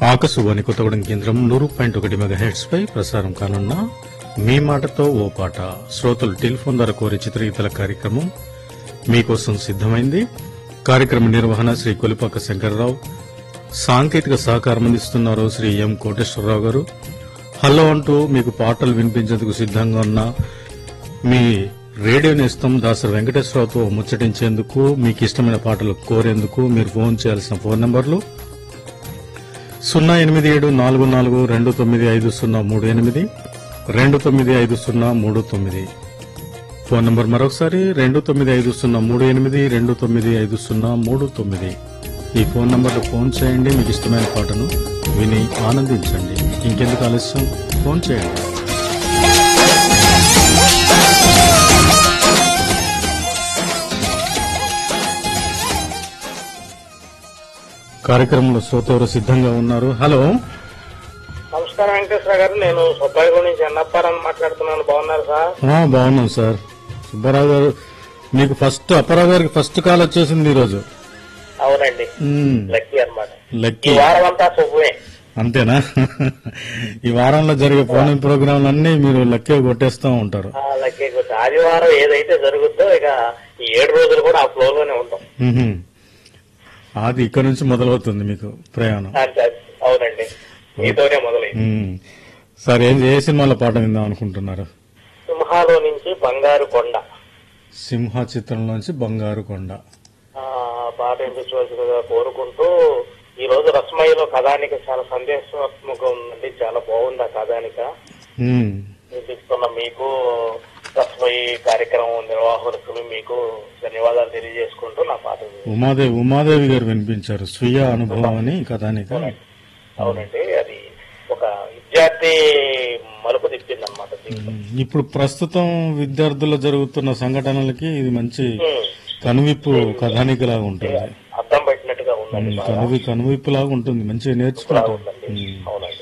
ఆకాశవాణి కొత్తగూడెం కేంద్రం నూరు పాయింట్ ఒకటి మెగా హెడ్స్ పై ప్రసారం కానున్న మీ మాటతో ఓ పాట శ్రోతలు టెలిఫోన్ ద్వారా కోరే చిత్రగీతల కార్యక్రమం మీకోసం సిద్దమైంది కార్యక్రమ నిర్వహణ శ్రీ కొలిపాక శంకర్రావు సాంకేతిక సహకారం అందిస్తున్నారు శ్రీ ఎం కోటేశ్వరరావు గారు హలో అంటూ మీకు పాటలు వినిపించేందుకు సిద్ధంగా ఉన్న మీ రేడియో నేస్తం దాసరి వెంకటేశ్వరరావుతో ముచ్చటించేందుకు మీకు ఇష్టమైన పాటలు కోరేందుకు మీరు ఫోన్ చేయాల్సిన ఫోన్ నంబర్లు సున్నా ఎనిమిది ఏడు నాలుగు నాలుగు రెండు తొమ్మిది ఐదు సున్నా మూడు ఎనిమిది రెండు తొమ్మిది ఐదు సున్నా మూడు తొమ్మిది ఫోన్ నంబర్ మరొకసారి రెండు తొమ్మిది ఐదు సున్నా మూడు ఎనిమిది రెండు తొమ్మిది ఐదు సున్నా మూడు తొమ్మిది ఈ ఫోన్ నంబర్లో ఫోన్ చేయండి మీకు ఇష్టమైన పాటను విని ఆనందించండి ఇంకెందుకు ఆలస్యం ఫోన్ చేయండి కార్యక్రమంలో శ్రోతలు సిద్ధంగా ఉన్నారు హలో నమస్కారం వెంకటేశ్వర గారు నేను సుబ్బాయిగూడ నుంచి అన్నప్పారని మాట్లాడుతున్నాను బాగున్నారు సార్ ఆ, బాగున్నాం సార్ సుబ్బారావు గారు మీకు ఫస్ట్ అప్పారావు గారికి ఫస్ట్ కాల్ వచ్చేసింది ఈరోజు అవునండి మ్మ్. లక్కీ అన్నమాట ఈ లక్కీ వారం అంతా శుభమే అంతేనా ఈ వారంలో జరిగే ఫోన్ ప్రోగ్రాంలు అన్ని మీరు లక్కీ కొట్టేస్తూ ఉంటారు ఆ, లక్కీ గుర్తు. ఆదివారం ఏదైతే జరుగుద్దో ఇక ఈ ఏడు రోజులు కూడా ఆ ఫ్లో లోనే ఉంటాం మ్హూ. అది ఇక్కడ నుంచి మొదలవుతుంది మీకు ప్రయాణం అంతే అవునండి మీతోనే మొదలైంది మ్మ్. సార్ ఏం ఏ సినిమాలో పాట విందాం అనుకుంటున్నారు సింహాలో నుంచి బంగారు కొండ సింహ చిత్రంలోంచి బంగారు కొండ ఆ పాట వినిపించవలసిందిగా కోరుకుంటూ ఈ రోజు రస్మయ్యలో కథానిక చాలా సందేశాత్మకంగా ఉందండి చాలా బాగుంది ఆ కథానిక మ్మ్. వినిపిస్తున్న మీకు రస్మయ్య కార్యక్రమం నిర్వాహకులకు మీకు ధన్యవాదాలు తెలియజేసుకుంటూ నా పాట విని- ఉమాదేవి ఉమాదేవి గారు వినిపించారు స్వీయ అనుభవం అని కథానిక అవునండి అది ఒక విద్యార్థి మలుపు తిప్పింది అనమాట ఇప్పుడు ప్రస్తుతం విద్యార్థుల్లో జరుగుతున్న సంఘటనలకి ఇది మంచి కనువిప్పు కథానికలాగా ఉంటుంది అర్థం పెట్టినట్టుగా ఉందండి ఉమ్, బాగా కనువి కనువిప్పు లాగా ఉంటుంది మంచిగా నేర్చుకుంటాం ఉందండి ఉమ్. అవునండి